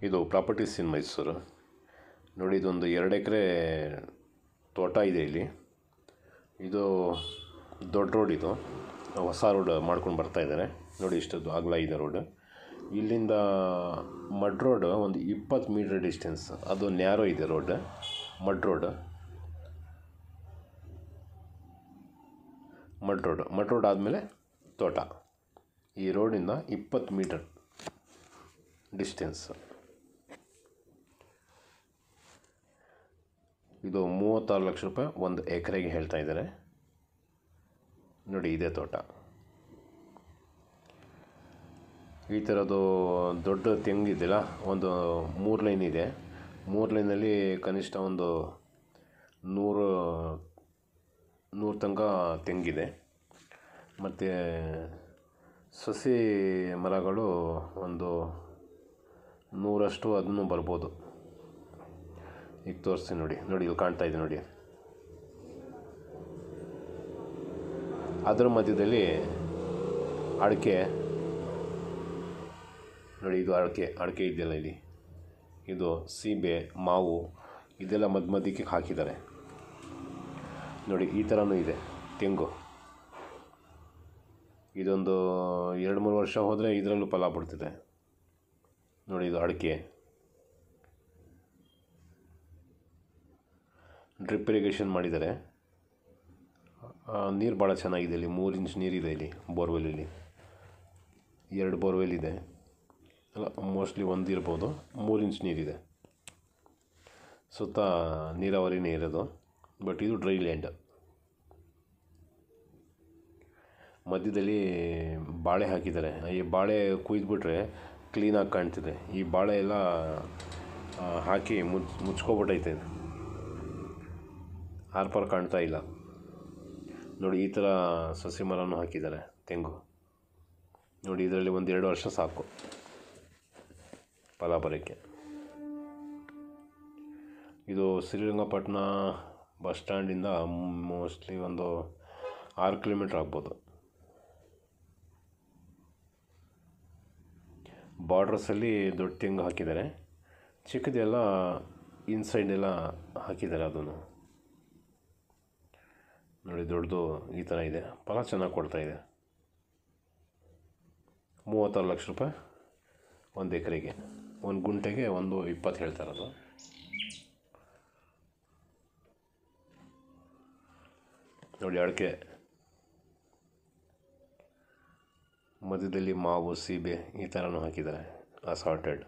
ಇದು ಪ್ರಾಪರ್ಟೀಸ್ ಇನ್ ಮೈಸೂರು ನೋಡಿ ಇದೊಂದು ಎರಡು ಎಕರೆ ತೋಟ ಇದೆ ಇಲ್ಲಿ ಇದು ದೊಡ್ಡ ರೋಡ್ ಇದು ಹೊಸ ರೋಡ್ ಮಾಡ್ಕೊಂಡು ಬರ್ತಾ ಇದ್ದಾರೆ ನೋಡಿ ಇಷ್ಟೊಂದು ಅಗಲ ಇದೆ ರೋಡ್ ಇಲ್ಲಿಂದ ಮಡ್ ರೋಡ್ ಒಂದು ಇಪ್ಪತ್ತು ಮೀಟರ್ ಡಿಸ್ಟೆನ್ಸ್ ಅದು ನ್ಯಾರೋ ಇದೆ road mud road mud road mud road ಆದಮೇಲೆ ತೋಟ ಈ ರೋಡಿಂದ ಇಪ್ಪತ್ತು ಮೀಟರ್ ಡಿಸ್ಟೆನ್ಸ್ ಇದು ಮೂವತ್ತಾರು ಲಕ್ಷ ರೂಪಾಯಿ ಒಂದು ಎಕರೆಗೆ ಹೇಳ್ತಾ ಇದ್ದಾರೆ ನೋಡಿ ಇದೇ ತೋಟ ಈ ಥರದ್ದು ದೊಡ್ಡ ತೆಂಗಿದೆಯಲ್ಲ ಒಂದು ಮೂರು ಲೈನ್ ಇದೆ ಮೂರು ಲೈನಲ್ಲಿ ಕನಿಷ್ಠ ಒಂದು ನೂರು ನೂರು ತನಕ ತೆಂಗಿದೆ ಮತ್ತು ಸಸಿ ಮರಗಳು ಒಂದು ನೂರಷ್ಟು ಅದನ್ನು ಬರ್ಬೋದು ಈಗ ತೋರಿಸ್ತೀನಿ ನೋಡಿ ನೋಡಿ ಇಲ್ಲಿ ಕಾಣ್ತಾ ಇದೆ ನೋಡಿ ಅದರ ಮಧ್ಯದಲ್ಲಿ ಅಡಿಕೆ ನೋಡಿ ಇದು ಅಡಿಕೆ ಅಡಿಕೆ ಇದೆಯಲ್ಲ ಇಲ್ಲಿ ಇದು ಸೀಬೆ ಮಾವು ಇದೆಲ್ಲ ಮಧ್ಯ ಮಧ್ಯಕ್ಕೆ ಹಾಕಿದ್ದಾರೆ ನೋಡಿ ಈ ಥರನೂ ಇದೆ ತೆಂಗು ಇದೊಂದು ಎರಡು ಮೂರು ವರ್ಷ ಹೋದರೆ ಇದರಲ್ಲೂ ಫಲ ಬಿಡ್ತಿದೆ ನೋಡಿ ಇದು ಅಡಿಕೆ ಡ್ರಿಪ್ ಇರಿಗೇಷನ್ ಮಾಡಿದ್ದಾರೆ ನೀರು ಭಾಳ ಚೆನ್ನಾಗಿದೆ ಇಲ್ಲಿ ಮೂರು ಇಂಚ್ ನೀರಿದೆ ಇಲ್ಲಿ ಬೋರ್ವೆಲಲ್ಲಿ ಎರಡು ಬೋರ್ವೆಲ್ ಇದೆ ಅಲ್ಲ ಮೋಸ್ಟ್ಲಿ ಒಂದು ಇರ್ಬೋದು ಮೂರು ಇಂಚ್ ನೀರಿದೆ ಸುತ್ತ ನೀರಾವರಿನೇ ಇರೋದು ಬಟ್ ಇದು ಡ್ರೈ ಲ್ಯಾಂಡ್ ಮಧ್ಯದಲ್ಲಿ ಬಾಳೆ ಹಾಕಿದ್ದಾರೆ ಈ ಬಾಳೆ ಕುಯ್ದುಬಿಟ್ರೆ ಕ್ಲೀನಾಗಿ ಕಾಣ್ತಿದೆ ಈ ಬಾಳೆ ಎಲ್ಲ ಆ, ಹಾಕಿ ಮುಚ್ ಮುಚ್ಕೊಬಿಟ್ಟೈತೆ ಆರ್ಪಾರ್ ಕಾಣ್ತಾ ಇಲ್ಲ ನೋಡಿ ಈ ಥರ ಸಸಿ ಮರನೂ ಹಾಕಿದ್ದಾರೆ ತೆಂಗು ನೋಡಿ ಇದರಲ್ಲಿ ಒಂದು ಎರಡು ವರ್ಷ ಸಾಕು ಫಲ ಬರೋಕ್ಕೆ ಇದು ಶ್ರೀರಂಗಪಟ್ಟಣ ಬಸ್ ಸ್ಟ್ಯಾಂಡಿಂದ ಮೋಸ್ಟ್ಲಿ ಒಂದು ಆರು ಕಿಲೋಮೀಟ್ರ್ ಆಗ್ಬೋದು ಬಾರ್ಡ್ರಸಲ್ಲಿ ದೊಡ್ಡ ತೆಂಗು ಹಾಕಿದ್ದಾರೆ ಚಿಕ್ಕದೆಲ್ಲ ಇನ್ಸೈಡ್ ಎಲ್ಲ ಹಾಕಿದ್ದಾರೆ ಅದನ್ನು ನೋಡಿ ದೊಡ್ಡದು ಈ ಥರ ಇದೆ ಫಲ ಚೆನ್ನಾಗಿ ಕೊಡ್ತಾ ಇದೆ ಮೂವತ್ತಾರು ಲಕ್ಷ ರೂಪಾಯಿ ಒಂದು ಎಕರೆಗೆ ಒಂದು ಗುಂಟೆಗೆ ಒಂದು ಇಪ್ಪತ್ತು ಹೇಳ್ತಾ ಇರೋದು ನೋಡಿ ಅಡಿಕೆ ಮಧ್ಯದಲ್ಲಿ ಮಾವು ಸೀಬೆ ಈ ಥರನೂ ಹಾಕಿದ್ದಾರೆ ಅಸಾರ್ಟೆಡ್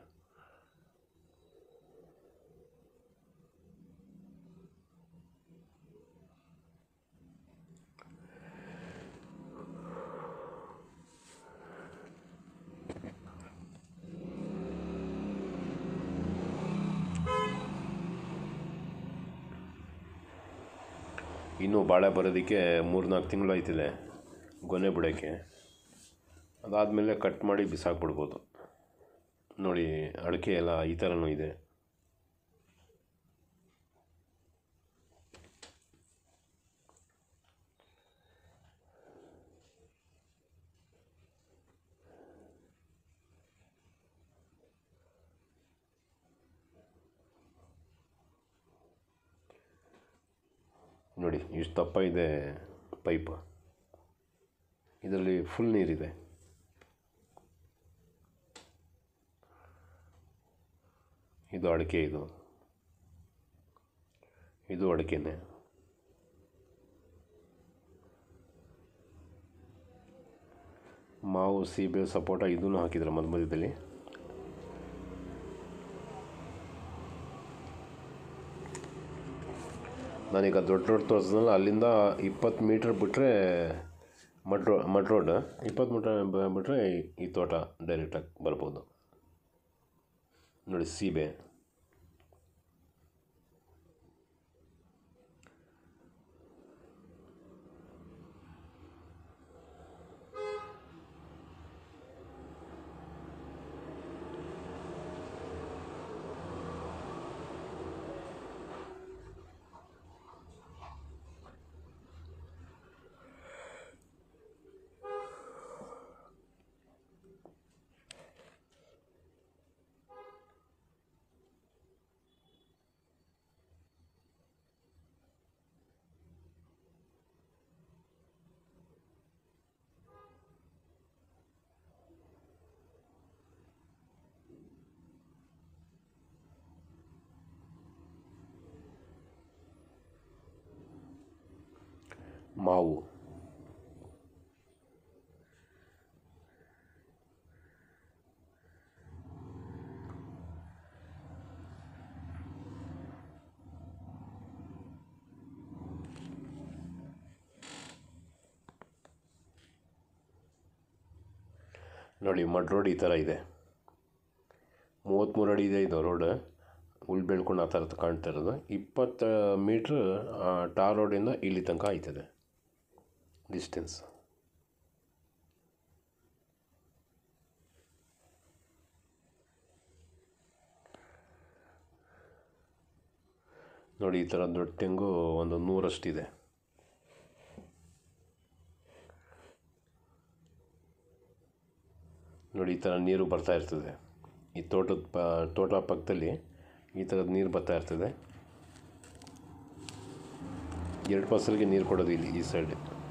ಇನ್ನೂ ಬಾಳೆ ಬರೋದಕ್ಕೆ ಮೂರು ನಾಲ್ಕು ತಿಂಗಳು ಆಯ್ತಿದೆ ಗೊನೆ ಬಿಡೋಕ್ಕೆ ಅದಾದಮೇಲೆ ಕಟ್ ಮಾಡಿ ಬಿಸಾಕ್ಬಿಡ್ಬೋದು ನೋಡಿ ಅಡಿಕೆ ಎಲ್ಲ ಈ ಥರನೂ ಇದೆ ನೋಡಿ ಇಷ್ಟು ದಪ್ಪ ಇದೆ ಪೈಪ್ ಇದರಲ್ಲಿ ಫುಲ್ ನೀರಿದೆ ಇದು ಅಡಿಕೆ ಇದು ಇದು ಅಡಿಕೆನೆ ಮಾವು ಸೀಬೆ ಸಪೋಟ ಇದನ್ನು ಹಾಕಿದ್ದಾರೆ ಮಧ್ಯ ಮಧ್ಯದಲ್ಲಿ ನಾನೀಗ ದೊಡ್ಡ ರೋಡ್ ತೋರಿಸಿದ್ನಲ್ಲ ಅಲ್ಲಿಂದ ಇಪ್ಪತ್ತು ಮೀಟ್ರ್ ಬಿಟ್ಟರೆ ಮಡ್ ರೋ ಮಡ್ ರೋಡ್ ಇಪ್ಪತ್ತು ಮೀಟ್ರ್ ಬಿಟ್ಟರೆ ಈ ತೋಟ ಡೈರೆಕ್ಟಾಗಿ ಬರ್ಬೋದು ನೋಡಿ ಸೀಬೆ ಮಾವು ನೋಡಿ ಮಡ್ ರೋಡ್ ಈ ಥರ ಇದೆ ಮೂವತ್ತ್ಮೂರು ಅಡಿ ಇದೆ ಇದು ರೋಡ್ ಹುಲ್ ಬೆಳ್ಕೊಂಡು ಆ ಥರದ್ದು ಕಾಣ್ತಾ ಇರೋದು ಇಪ್ಪತ್ತು ಮೀಟ್ರ್ ಟಾರ್ ರೋಡಿಂದ ಇಲ್ಲಿ ತನಕ ಆಯ್ತದೆ ಡಿಸ್ಟೆನ್ಸ್ ನೋಡಿ ಈ ಥರ ದೊಡ್ಡ ತೆಂಗು ಒಂದು ನೂರಷ್ಟಿದೆ ನೋಡಿ ಈ ಥರ ನೀರು ಬರ್ತಾ ಇರ್ತದೆ ಈ ತೋಟದ ಪ ತೋಟ ಪಕ್ಕದಲ್ಲಿ ಈ ಥರದ ನೀರು ಬರ್ತಾ ಇರ್ತದೆ ಎರಡು ಫಸಲಿಗೆ ನೀರು ಕೊಡೋದು ಇಲ್ಲಿ ಈ ಸೈಡ್